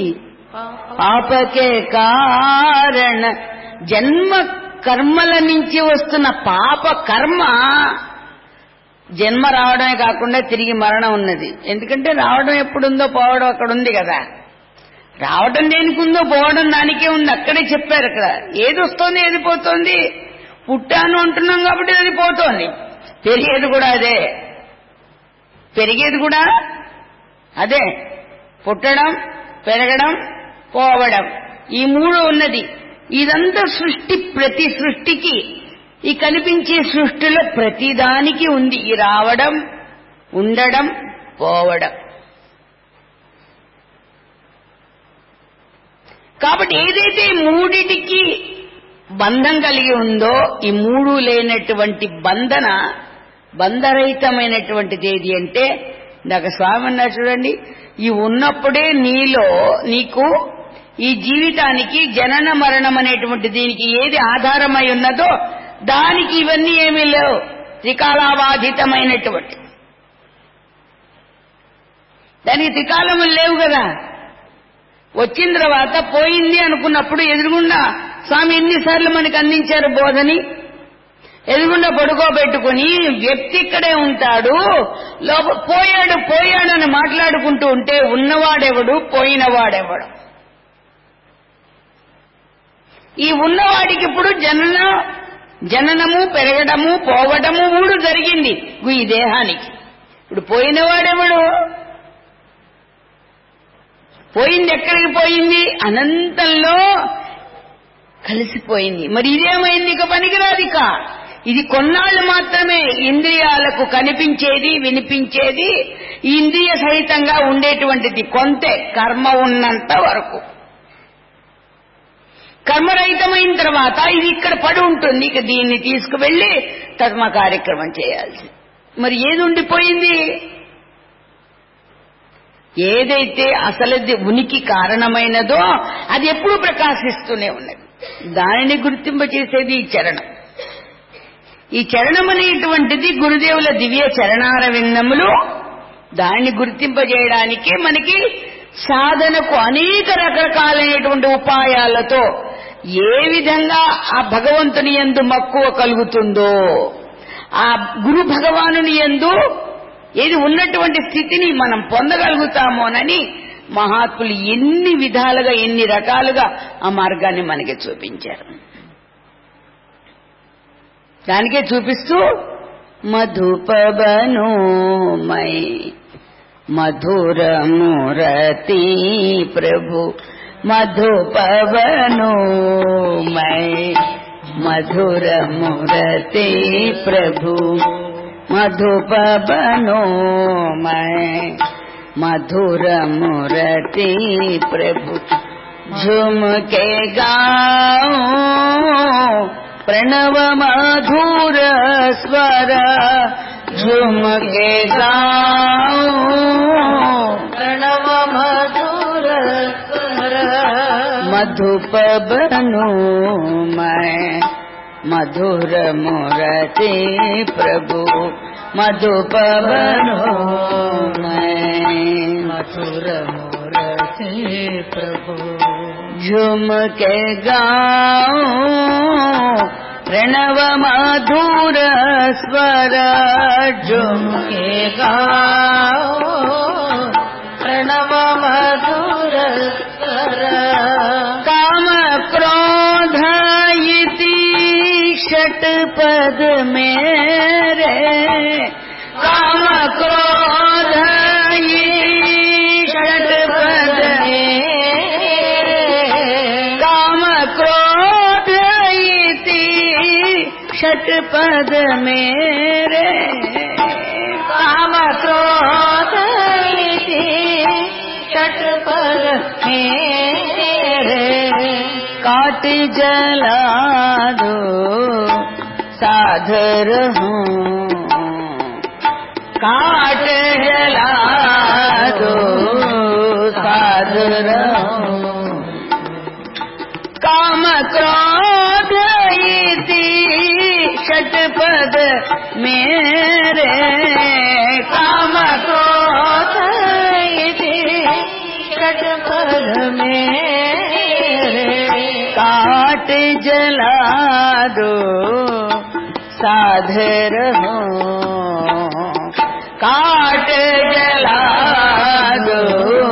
పాపకే కారణ జన్మ కర్మల నుంచి వస్తున్న పాప కర్మ జన్మ రావడమే కాకుండా తిరిగి మరణం ఉన్నది ఎందుకంటే రావడం ఎప్పుడుందో పోవడం అక్కడ ఉంది కదా రావడం దేనికి ఉందో పోవడం దానికే ఉంది అక్కడే చెప్పారు అక్కడ ఏది వస్తోంది ఏది పోతోంది పుట్టాను అంటున్నాం కాబట్టి అది పోతోంది పెరిగేది కూడా అదే పెరిగేది కూడా అదే పుట్టడం పెరగడం పోవడం ఈ మూడు ఉన్నది ఇదంతా సృష్టి ప్రతి సృష్టికి ఈ కనిపించే సృష్టిలో ప్రతిదానికి ఉంది ఈ రావడం ఉండడం పోవడం కాబట్టి ఏదైతే ఈ మూడిటికి బంధం కలిగి ఉందో ఈ మూడు లేనటువంటి బంధన బంధరహితమైనటువంటిది ఏది అంటే ఇందాక స్వామి అన్నారు చూడండి ఈ ఉన్నప్పుడే నీలో నీకు ఈ జీవితానికి జనన మరణం అనేటువంటి దీనికి ఏది ఆధారమై ఉన్నదో దానికి ఇవన్నీ ఏమీ లేవు త్రికాలాబాధితమైనటువంటి దానికి త్రికాలములు లేవు కదా వచ్చిన తర్వాత పోయింది అనుకున్నప్పుడు ఎదురుగుండా స్వామి ఎన్నిసార్లు మనకు అందించారు బోధని ఎదురుగుండా పడుకోబెట్టుకుని వ్యక్తి ఇక్కడే ఉంటాడు లోప పోయాడు పోయాడని మాట్లాడుకుంటూ ఉంటే ఉన్నవాడెవడు పోయినవాడెవడు ఈ ఉన్నవాడికి ఇప్పుడు జనన జననము పెరగడము పోవడము మూడు జరిగింది ఈ దేహానికి ఇప్పుడు పోయినవాడెవడు పోయింది ఎక్కడికి పోయింది అనంతంలో కలిసిపోయింది మరి ఇదేమైంది ఇక పనికిరాదు ఇక ఇది కొన్నాళ్ళు మాత్రమే ఇంద్రియాలకు కనిపించేది వినిపించేది ఈ ఇంద్రియ సహితంగా ఉండేటువంటిది కొంతే కర్మ ఉన్నంత వరకు కర్మరహితమైన తర్వాత ఇది ఇక్కడ పడి ఉంటుంది ఇక దీన్ని తీసుకువెళ్లి కర్మ కార్యక్రమం చేయాల్సి మరి ఏది ఉండిపోయింది ఏదైతే అసలది ఉనికి కారణమైనదో అది ఎప్పుడూ ప్రకాశిస్తూనే ఉన్నది దానిని గుర్తింపచేసేది ఈ చరణం ఈ చరణం అనేటువంటిది గురుదేవుల దివ్య చరణార విన్నములు దాన్ని గుర్తింపజేయడానికే మనకి సాధనకు అనేక రకరకాలైనటువంటి ఉపాయాలతో ఏ విధంగా ఆ భగవంతుని ఎందు మక్కువ కలుగుతుందో ఆ గురు భగవానుని ఎందు ఏది ఉన్నటువంటి స్థితిని మనం పొందగలుగుతామోనని మహాత్ములు ఎన్ని విధాలుగా ఎన్ని రకాలుగా ఆ మార్గాన్ని మనకి చూపించారు దానికే చూపిస్తూ మధుపవనోమై మధుర మురతి ప్రభు మధుపవనోమై మధుర మురతి ప్రభు మధుపవనోమై మధుర మురతి ప్రభు झुमके गाओ प्रणव मधुर स्वर झुमके गाओ
प्रणव मधुर स्वर
मधुपबनो मैं मधुर मुरते प्रभु मधुपबनो मैं
मधुर मूर्ति प्रभु
झुमके गाओ प्रणव मधुर स्वर झुमके
के गाओ प्रणव मधुर स्वर
काम क्रोध इति षट्पद मेरे काम क्रोध इति षट्पद काम क्रोध इति षट्पद मेरे
काम क्रोध इति षट्पद मेरे
काट जला दो साधर हूँ काट जला दो साधर हूँ काम क्रोध इति षटपद मेरे काम क्रोध
इति षट्पद मेरे
काट जला दो साधर हो काट जला दो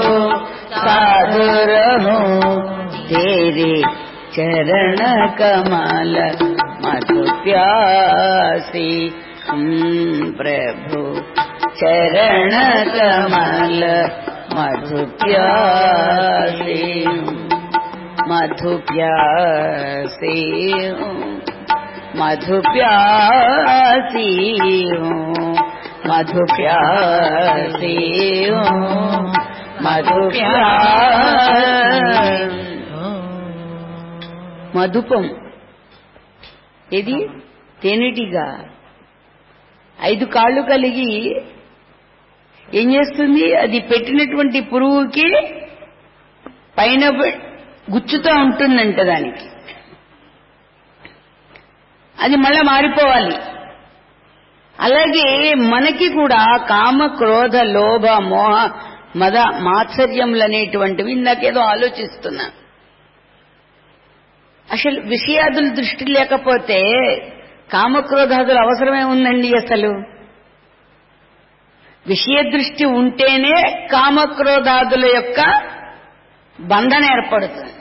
साधर हो तेरे चरण कमल मधु प्यासी हम्म, प्रभु चरण कमल मधु प्यासी मधु प्यासी हूँ मधु प्यासी हूँ मधु प्यासी हूँ मधु प्यासी మధుపం ఇది తేనెటిగా ఐదు కాళ్ళు కలిగి ఏం చేస్తుంది అది పెట్టినటువంటి పురుగుకి పైన పె- గుచ్చుతూ ఉంటుందంట దానికి అది మళ్ళా మారిపోవాలి అలాగే మనకి కూడా కామ క్రోధ లోభ మోహ మద మాత్సర్యములు అనేటువంటివి ఇందాకేదో ఆలోచిస్తున్నా అసలు విషయాదుల దృష్టి లేకపోతే కామక్రోధాదులు అవసరమే ఉందండి అసలు విషయ దృష్టి ఉంటేనే కామక్రోధాదుల యొక్క బంధన ఏర్పడుతుంది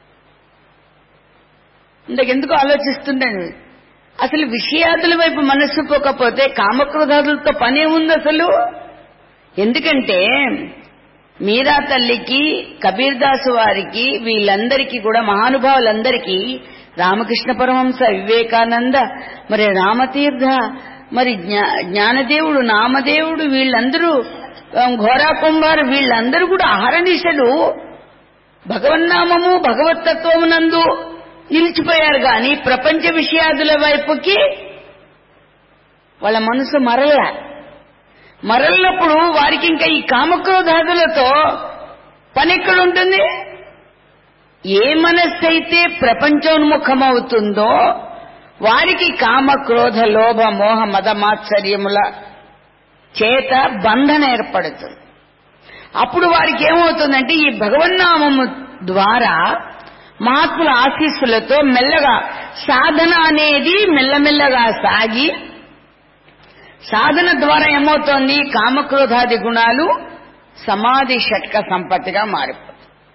ఇంతకెందుకు ఆలోచిస్తుండండి అసలు విషయాదుల వైపు మనస్సు పోకపోతే కామక్రోధాదులతో పనే ఉంది అసలు ఎందుకంటే మీరా తల్లికి కబీర్ దాసు వారికి వీళ్ళందరికీ కూడా మహానుభావులందరికీ రామకృష్ణ పరమహంస వివేకానంద మరి రామతీర్థ మరి జ్ఞా- జ్ఞానదేవుడు నామదేవుడు వీళ్ళందరూ ఆ, ఘోరా కుంభార్ వీళ్ళందరూ కూడా అహరనిశలు భగవన్నామము భగవతత్వమునందు నిలిచిపోయారు గాని ప్రపంచ విషయాదుల వైపుకి వాళ్ళ మనసు మరల మరలినప్పుడు వారికి ఇంకా ఈ కామక్రోధాదులతో పని ఎక్కడుంటుంది ఏ మనస్సు అయితే ప్రపంచోన్ముఖమవుతుందో వారికి కామ క్రోధ లోభ మోహ మద మాత్సర్యముల చేత బంధన ఏర్పడుతుంది అప్పుడు వారికి ఏమవుతుందంటే ఈ భగవన్నామము ద్వారా మహాత్ముల ఆశీస్సులతో మెల్లగా సాధన అనేది మెల్లమెల్లగా సాగి సాధన ద్వారా ఏమవుతోంది కామక్రోధాది గుణాలు సమాధి షట్క సంపత్తిగా మారిపోతుంది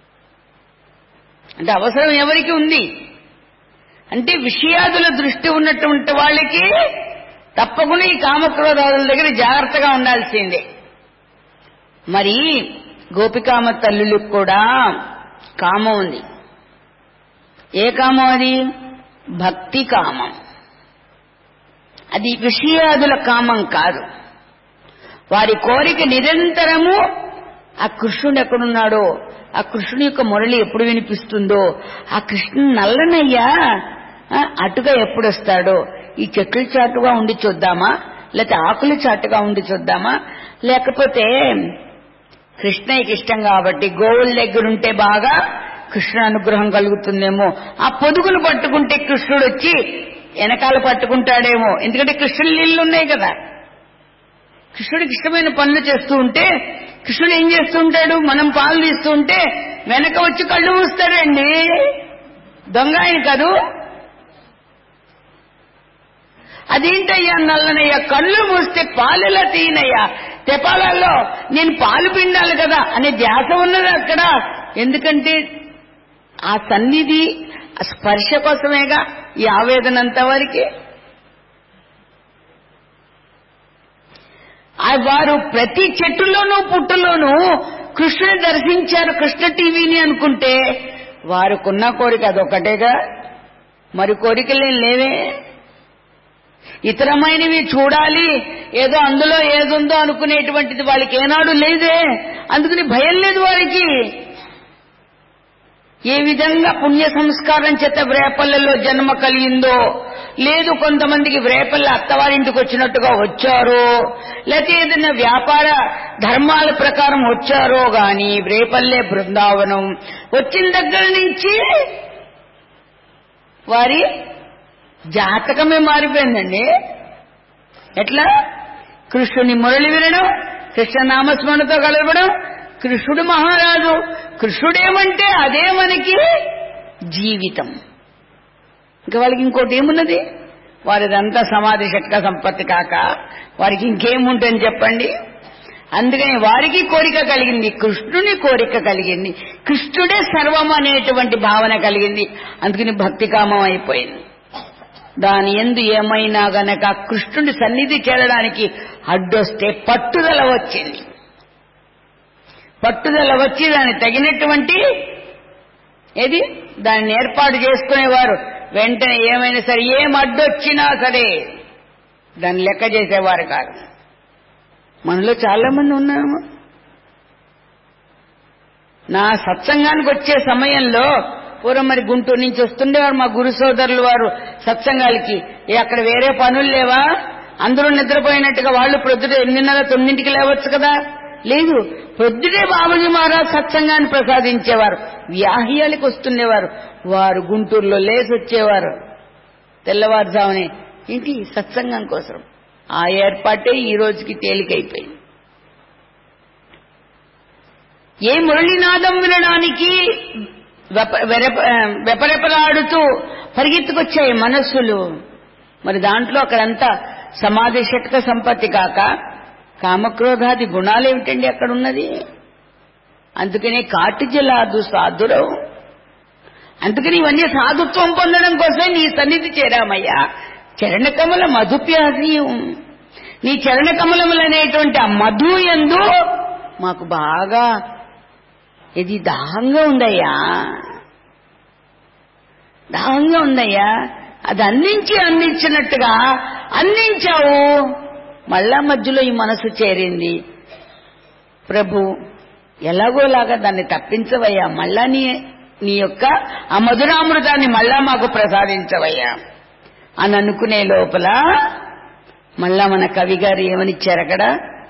అంటే అవసరం ఎవరికి ఉంది అంటే విషయాదుల దృష్టి ఉన్నటువంటి వాళ్ళకి తప్పకుండా ఈ కామక్రోధాదుల దగ్గర జాగ్రత్తగా ఉండాల్సిందే మరి గోపికామ తల్లులకు కూడా కామం ఉంది ఏ కామం అది భక్తి కామం అది విషయాదుల కామం కాదు వారి కోరిక నిరంతరము ఆ కృష్ణుడు ఎక్కడున్నాడో ఆ కృష్ణుని యొక్క మురళి ఎప్పుడు వినిపిస్తుందో ఆ కృష్ణుని నల్లనయ్యా ఆ, అటుగా ఎప్పుడు వస్తాడో ఈ చెట్ల చాటుగా ఉండి చూద్దామా లేకపోతే ఆకుల చాటుగా ఉండి చూద్దామా లేకపోతే కృష్ణయ్యకి ఇష్టం కాబట్టి గోవుల దగ్గర ఉంటే బాగా కృష్ణ అనుగ్రహం కలుగుతుందేమో ఆ పొదుగును పట్టుకుంటే కృష్ణుడు వచ్చి వెనకాల పట్టుకుంటాడేమో ఎందుకంటే కృష్ణుడు నీళ్లు ఉన్నాయి కదా కృష్ణుడికి ఇష్టమైన పనులు చేస్తూ ఉంటే కృష్ణుడు ఏం చేస్తూ ఉంటాడు మనం పాలు తీస్తూ ఉంటే వెనక వచ్చి కళ్ళు మూస్తాడండి దొంగ ఆయన కాదు అదేంటయ్యా నల్లనయ్యా కళ్ళు మూస్తే పాలులా తీయనయ్యా తెపాలలో నేను పాలు పిండాలి కదా అనే ధ్యాస ఉన్నది అక్కడ ఎందుకంటే ఆ సన్నిధి ఆ స్పర్శ కోసమేగా ఈ ఆవేదన అంతా వారికి ఆ వారు ప్రతి చెట్టులోనూ పుట్టులోనూ కృష్ణుని దర్శించారు కృష్ణ టీవీని అనుకుంటే వారికున్న కోరిక అదొకటేగా మరి కోరికలేం లేవే ఇతరమైనవి చూడాలి ఏదో అందులో ఏదుందో అనుకునేటువంటిది వాళ్ళకి ఏనాడు లేదే అందుకని భయం లేదు వారికి ఏ విధంగా పుణ్య సంస్కారం చేత వ్రేపల్లలో జన్మ కలిగిందో లేదు కొంతమందికి వ్రేపల్ల అత్తవారింటికి వచ్చినట్టుగా వచ్చారో లేకపోతే ఏదైనా వ్యాపార ధర్మాల ప్రకారం వచ్చారో గాని వ్రేపల్లే బృందావనం వచ్చిన దగ్గర నుంచి వారి జాతకమే మారిపోయిందండి ఎట్లా కృష్ణుని మురళి వినడం కృష్ణ నామస్మరణతో కలవడం కృష్ణుడు మహారాజు కృష్ణుడేమంటే అదే మనకి జీవితం ఇంకా వాళ్ళకి ఇంకోటి ఏమున్నది వారిదంతా సమాధి శక్త సంపత్తి కాక వారికి ఇంకేముంటుంది చెప్పండి అందుకని వారికి కోరిక కలిగింది కృష్ణుని కోరిక కలిగింది కృష్ణుడే సర్వం అనేటువంటి భావన కలిగింది అందుకని భక్తి కామం అయిపోయింది దాని ఎందు ఏమైనా గనక కృష్ణుడి సన్నిధి చేరడానికి అడ్డొస్తే పట్టుదల వచ్చింది పట్టుదల వచ్చి దానికి తగినటువంటి ఏది దాన్ని ఏర్పాటు చేసుకునేవారు వెంటనే ఏమైనా సరే ఏం అడ్డొచ్చినా సరే దాన్ని లెక్క చేసేవారు కాదు మనలో చాలా మంది ఉన్నాము నా సత్సంగానికి వచ్చే సమయంలో పూర్వం మరి గుంటూరు నుంచి వస్తుండేవారు మా గురు సోదరులు వారు సత్సంగాలకి ఏ అక్కడ వేరే పనులు లేవా అందరూ నిద్రపోయినట్టుగా వాళ్ళు ప్రొద్దుట ఎనిమిదిన్నర తొమ్మిదింటికి లేవచ్చు కదా లేదు ప్రొద్దుటే బాబుజీ మహారాజ్ సత్సంగాన్ని ప్రసాదించేవారు వ్యాహ్యాలకు వస్తుండేవారు వారు గుంటూరులో లేచి వచ్చేవారు తెల్లవారుజామునే ఏంటి సత్సంగం కోసం ఆ ఏర్పాటే ఈ రోజుకి తేలికైపోయింది ఏ మురళీనాదం వినడానికి వెప- వెరప- వెపరెపలాడుతూ పరిగెత్తుకొచ్చాయి మనస్సులు మరి దాంట్లో అక్కడంతా సమాధి శక్త సంపత్తి కాక కామక్రోధాది గుణాలేమిటండి అక్కడ ఉన్నది అందుకనే కాటి జలాదు సాధురం అందుకని ఇవన్నీ సాధుత్వం పొందడం కోసమే నీ సన్నిధి చేరామయ్యా చరణకమల మధుప్యాసీయం నీ చరణకమలములనేటువంటి ఆ మధు ఎందు మాకు బాగా ఇది దాహంగా ఉందయ్యా దాహంగా ఉందయ్యా అది అందించి అందించినట్టుగా అందించావు మళ్ళా మధ్యలో ఈ మనసు చేరింది ప్రభు ఎలాగోలాగా దాన్ని తప్పించవయ్యా మళ్ళా నీ నీ యొక్క ఆ మధురామృతాన్ని మళ్ళా మాకు ప్రసాదించవయ్యా అని అనుకునే లోపల మళ్ళా మన కవి గారు ఏమనిచ్చారు అక్కడ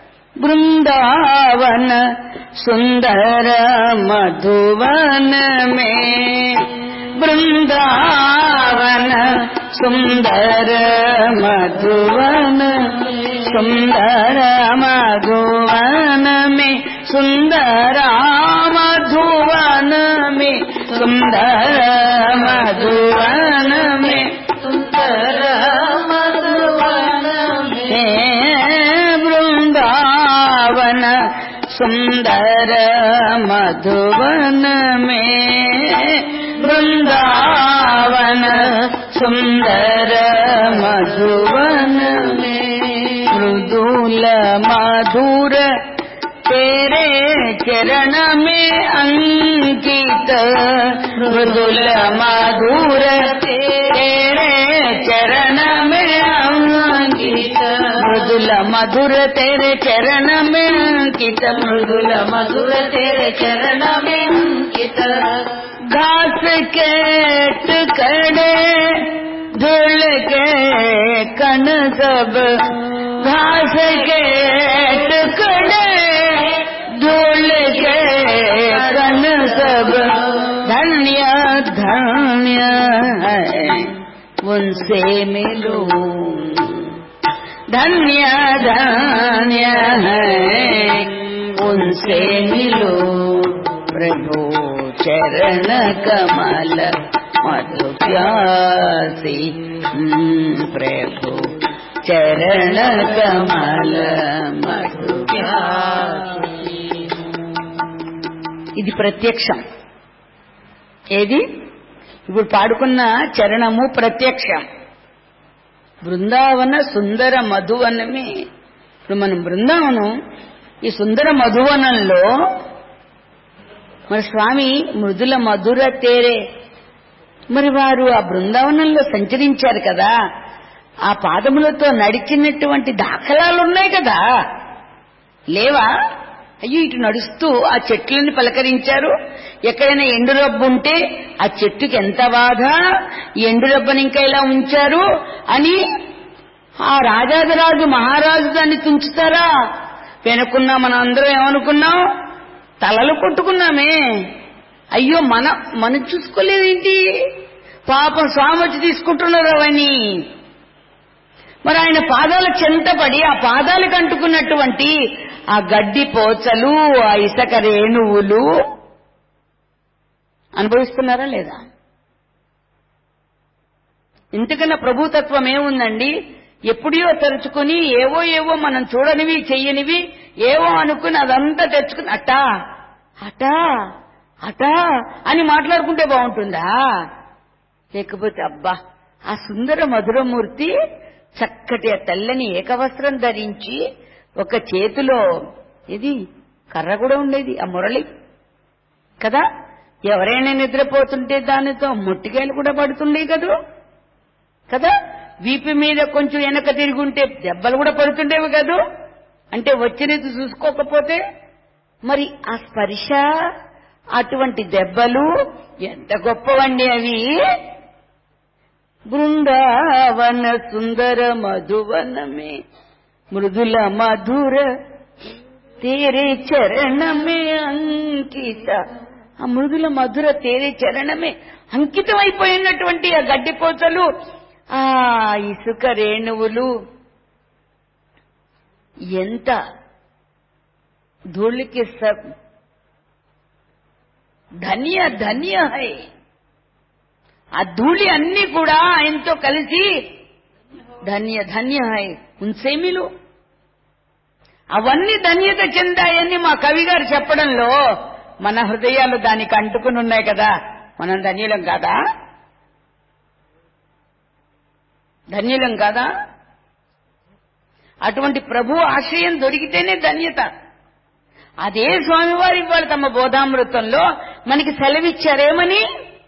బృందావన సుందర మధువన మే బృందావన సుందర మధువన సుందర మధువన మే సుందర మధువన మే సుందర మధువన మే
సుందర మధువన
हे वृंदावन सुंदर मधुवन में वृंदावन सुंदर मधुवन में मृदुल मधुर तेरे चरण में अंकित मृदुल मधुर तेरे चरण में अंकित मृदुल मधुर तेरे चरण में अंकित मृदुल मधुर तेरे चरण में अंकित घास के टुकड़े धूल के कण सब घास के टुकड़े धूल के कण सब धन्य धन्य है उनसे मिलो धन्य धन्य है उनसे मिलो प्रभु चरण कमल मधु प्यासी हम्म, प्रभु चरण कमल మధు ఇది ప్రత్యక్షం ఏది ఇప్పుడు పాడుకున్న చరణము ప్రత్యక్షం బృందావన సుందర మధువనమే ఇప్పుడు మనం బృందావనం ఈ సుందర మధువనంలో మరి స్వామి మృదుల మధుర తేరే మరి వారు ఆ బృందావనంలో సంచరించారు కదా ఆ పాదములతో నడిచినటువంటి దాఖలాలు ఉన్నాయి కదా లేవా అయ్యో ఇటు నడుస్తూ ఆ చెట్లని పలకరించారు ఎక్కడైనా ఎండు రబ్బు ఉంటే ఆ చెట్టుకి ఎంత బాధ ఈ ఎండు రబ్బని ఇంకా ఇలా ఉంచారు అని ఆ రాజాదిరాజు మహారాజు దాన్ని తుంచుతారా వెనుకున్నా మనం అందరం ఏమనుకున్నాం తలలు కొట్టుకున్నామే అయ్యో మన మనం చూసుకోలేదేంటి పాపం స్వామి వచ్చి తీసుకుంటున్నారు అవన్నీ మరి ఆయన పాదాల చెంతపడి ఆ పాదాలకు అంటుకున్నటువంటి ఆ గడ్డి పోచలు ఆ ఇసక రేణువులు అనుభవిస్తున్నారా లేదా ఇంతకన్నా ప్రభుతత్వం ఏముందండి ఎప్పుడో తరుచుకుని ఏవో ఏవో మనం చూడనివి చెయ్యనివి ఏవో అనుకుని అదంతా తెచ్చుకుని అటా అటా అటా అని మాట్లాడుకుంటే బాగుంటుందా లేకపోతే అబ్బా ఆ సుందర మధురమూర్తి చక్కటి ఆ తెల్లని ఏకవస్త్రం ధరించి ఒక చేతిలో ఇది కర్ర కూడా ఉండేది ఆ మురళి కదా ఎవరైనా నిద్రపోతుంటే దానితో మొట్టికాయలు కూడా పడుతుండే కదూ కదా వీపు మీద కొంచెం వెనక తిరిగి ఉంటే దెబ్బలు కూడా పడుతుండేవి కదూ అంటే వచ్చినది చూసుకోకపోతే మరి ఆ స్పర్శ అటువంటి దెబ్బలు ఎంత గొప్పవండి అవి బృందావన సుందర మధువనమే మృదుల మధుర తేరే చరణమే అంకిత ఆ మృదుల మధుర తేరే చరణమే అంకితమైపోయినటువంటి ఆ గడ్డి కోతలు ఆ ఇసుక రేణువులు ఎంత ధూళికి సబ్ ధన్య ధన్య హై ఆ ధూళి అన్ని కూడా ఆయనతో కలిసి ధన్య ధన్య హై ఉంసేమిలు అవన్నీ ధన్యత చెందాయని మా కవి గారు చెప్పడంలో మన హృదయాలు దానికి అంటుకుని ఉన్నాయి కదా మనం ధన్యులం కాదా ధన్యులం కాదా అటువంటి ప్రభు ఆశ్రయం దొరికితేనే ధన్యత అదే స్వామివారు ఇవాళ తమ బోధామృతంలో మనకి సెలవిచ్చారేమని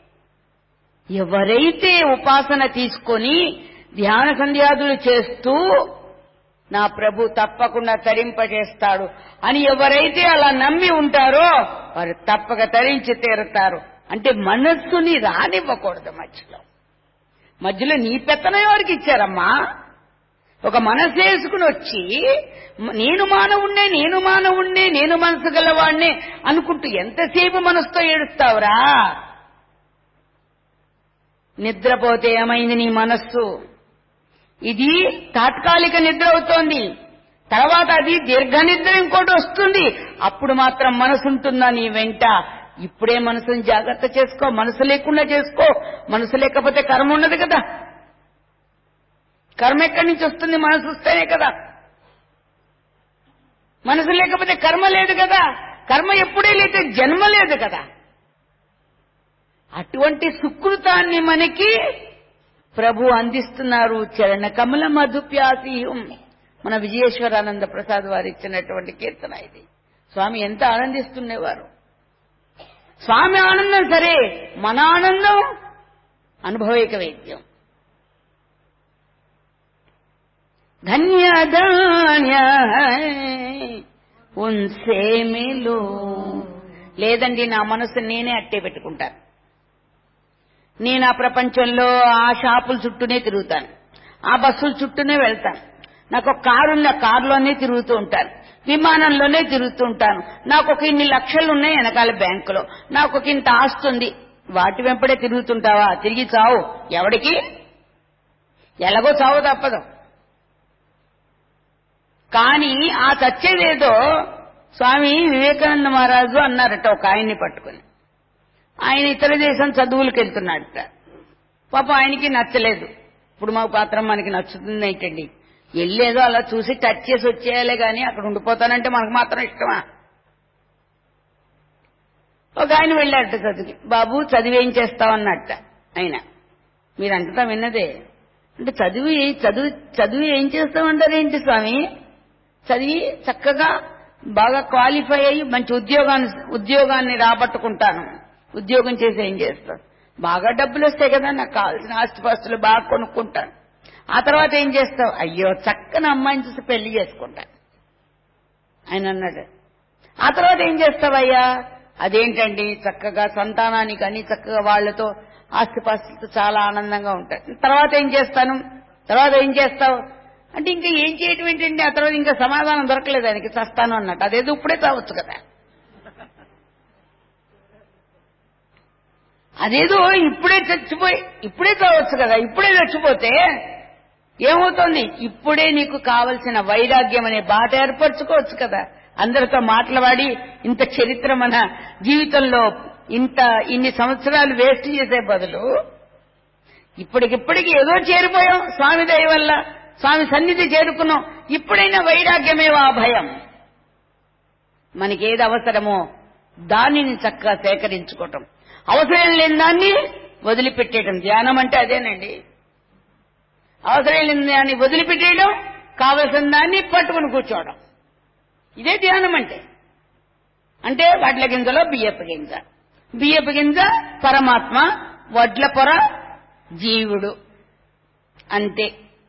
ఎవరైతే ఉపాసన తీసుకొని ధ్యాన సంధ్యాదులు చేస్తూ నా ప్రభు తప్పకుండా తరింపజేస్తాడు అని ఎవరైతే అలా నమ్మి ఉంటారో వారు తప్పక తరించి తీరుతారు అంటే మనస్సుని రానివ్వకూడదు మధ్యలో మధ్యలో నీ పెత్తనం ఎవరికి ఇచ్చారమ్మా ఒక మనసు వేసుకుని వచ్చి నేను మానవుణ్ణే నేను మానవుణ్ణే నేను మనసు గలవాణ్ణే అనుకుంటూ ఎంతసేపు మనసుతో ఏడుస్తావురా నిద్రపోతే ఏమైంది నీ మనస్సు ఇది తాత్కాలిక నిద్ర అవుతోంది తర్వాత అది దీర్ఘ నిద్ర ఇంకోటి వస్తుంది అప్పుడు మాత్రం మనసు ఉంటుందా నీ వెంట ఇప్పుడే మనసుని జాగ్రత్త చేసుకో మనసు లేకుండా చేసుకో మనసు లేకపోతే కర్మ ఉండదు కదా కర్మ ఎక్కడి నుంచి వస్తుంది మనసు వస్తేనే కదా మనసు లేకపోతే కర్మ లేదు కదా కర్మ ఎప్పుడే లేతే జన్మ లేదు కదా అటువంటి సుకృతాన్ని మనకి ప్రభు అందిస్తున్నారు చరణ కమల మధుప్యాసీయం మన విజయేశ్వరానంద ప్రసాద్ వారు ఇచ్చినటువంటి కీర్తన ఇది స్వామి ఎంత ఆనందిస్తుండేవారు స్వామి ఆనందం సరే మన ఆనందం అనుభవిక వేద్యం ధన్యధాన్య ఉన్సే మిలో లేదండి నా మనసు నేనే అట్టే పెట్టుకుంటాను నేను ఆ ప్రపంచంలో ఆ షాపుల చుట్టూనే తిరుగుతాను ఆ బస్సుల చుట్టూనే వెళ్తాను నాకు ఒక కారు ఉంది ఆ కారులోనే తిరుగుతూ ఉంటాను విమానంలోనే తిరుగుతూ ఉంటాను నాకు ఒక ఇన్ని లక్షలు ఉన్నాయి వెనకాల బ్యాంకులో నాకు ఒక ఇంత ఆస్తుంది వాటి వెంపడే తిరుగుతుంటావా తిరిగి చావు ఎవడికి ఎలాగో చావు తప్పదు కానీ ఆ చచ్చేదేదో స్వామి వివేకానంద మహారాజు అన్నారట ఒక ఆయన్ని పట్టుకుని ఆయన ఇతర దేశం చదువులకు వెళ్తున్నాడట పాప ఆయనకి నచ్చలేదు ఇప్పుడు మా పాత్రం మనకి నచ్చుతుంది ఏంటండి వెళ్ళేదో అలా చూసి టచ్ చేసి వచ్చేయాలే గాని అక్కడ ఉండిపోతానంటే మనకు మాత్రం ఇష్టమా ఒక ఆయన వెళ్ళాడట చదువుకి బాబు చదివి ఏం చేస్తావన్నట్ట ఆయన మీరంతటా విన్నదే అంటే చదివి చదువు చదివి ఏం చేస్తామంటారేంటి స్వామి చదివి చక్కగా బాగా క్వాలిఫై అయ్యి మంచి ఉద్యోగాన్ని ఉద్యోగాన్ని రాబట్టుకుంటాను ఉద్యోగం చేసి ఏం చేస్తాను బాగా డబ్బులు వస్తాయి కదా నాకు కావాల్సిన ఆస్తిపాస్తులు బాగా కొనుక్కుంటాను ఆ తర్వాత ఏం చేస్తావు అయ్యో చక్కని అమ్మాయిని చూసి పెళ్లి చేసుకుంటాను ఆయన అన్నాడు ఆ తర్వాత ఏం చేస్తావయ్యా అదేంటండి చక్కగా సంతానానికి అని చక్కగా వాళ్లతో ఆస్తిపాస్తులతో చాలా ఆనందంగా ఉంటాడు తర్వాత ఏం చేస్తాను తర్వాత ఏం చేస్తావు అంటే ఇంకా ఏం చేయటం ఏంటండి ఆ తర్వాత ఇంకా సమాధానం దొరకలేదు ఆయనకి చస్తాను అన్నట్టు అదేదో ఇప్పుడే చావచ్చు కదా అదేదో ఇప్పుడే చచ్చిపోయి ఇప్పుడే చావచ్చు కదా ఇప్పుడే చచ్చిపోతే ఏమవుతోంది ఇప్పుడే నీకు కావలసిన వైరాగ్యం అనే బాట ఏర్పరచుకోవచ్చు కదా అందరితో మాట్లాడి ఇంత చరిత్ర మన జీవితంలో ఇంత ఇన్ని సంవత్సరాలు వేస్ట్ చేసే బదులు ఇప్పటికిప్పటికి ఏదో చేరిపోయాం స్వామి దయ వల్ల స్వామి సన్నిధి చేరుకున్నాం ఇప్పుడైనా వైరాగ్యమేవా భయం మనకేది అవసరమో దానిని చక్కగా సేకరించుకోవటం అవసరం లేని దాన్ని వదిలిపెట్టేయటం ధ్యానం అంటే అదేనండి అవసరం లేని దాన్ని వదిలిపెట్టేయడం కావలసిన దాన్ని పట్టుకుని కూర్చోవడం ఇదే ధ్యానం అంటే అంటే వడ్ల గింజలో బియ్యపు గింజ బియ్యపు గింజ పరమాత్మ వడ్ల పొర జీవుడు అంతే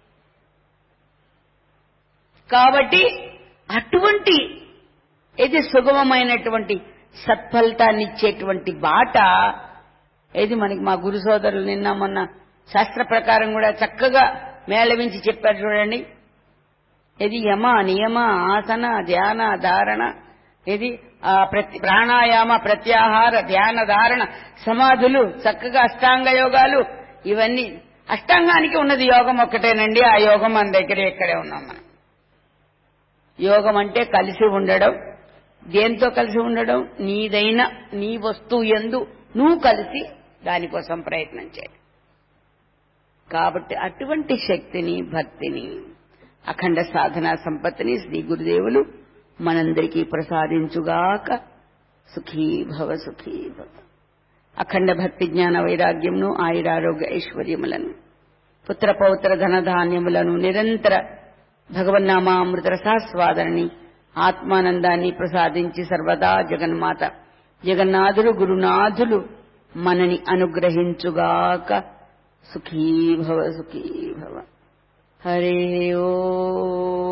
కాబట్టి అటువంటి ఇది సుగమమైనటువంటి సత్ఫలితాన్ని ఇచ్చేటువంటి బాట ఏది మనకి మా గురు సోదరులు నిన్న మొన్న శాస్త్ర ప్రకారం కూడా చక్కగా మేళవించి చెప్పారు చూడండి ఇది యమ నియమ ఆసన ధ్యాన ధారణ ఇది ఆ ప్రతి ప్రాణాయామ ప్రత్యాహార ధ్యాన ధారణ సమాధులు చక్కగా అష్టాంగ యోగాలు ఇవన్నీ అష్టాంగానికి ఉన్నది యోగం ఒక్కటేనండి ఆ యోగం మన దగ్గర ఇక్కడే ఉన్నాం మనం యోగం అంటే కలిసి ఉండడం దేంతో కలిసి ఉండడం నీదైన నీ వస్తువు ఎందు నువ్వు కలిసి దానికోసం ప్రయత్నం చేయాలి కాబట్టి అటువంటి శక్తిని భక్తిని అఖండ సాధనా సంపత్తిని శ్రీ గురుదేవులు మనందరికీ ప్రసాదించుగాక సుఖీ భవ సుఖీ భవ అఖండ భక్తి జ్ఞాన వైరాగ్యంను ఆయురారోగ్య ఐశ్వర్యములను పుత్ర పౌత్ర ధనధాన్యములను నిరంతర భగవన్నామామృత రసాస్వాదనని ఆత్మానందాన్ని ప్రసాదించి సర్వదా జగన్మాత జగన్నాథులు గురునాథులు మనని అనుగ్రహించుగాక సుఖీ భవ సుఖీ భవ హరి ఓ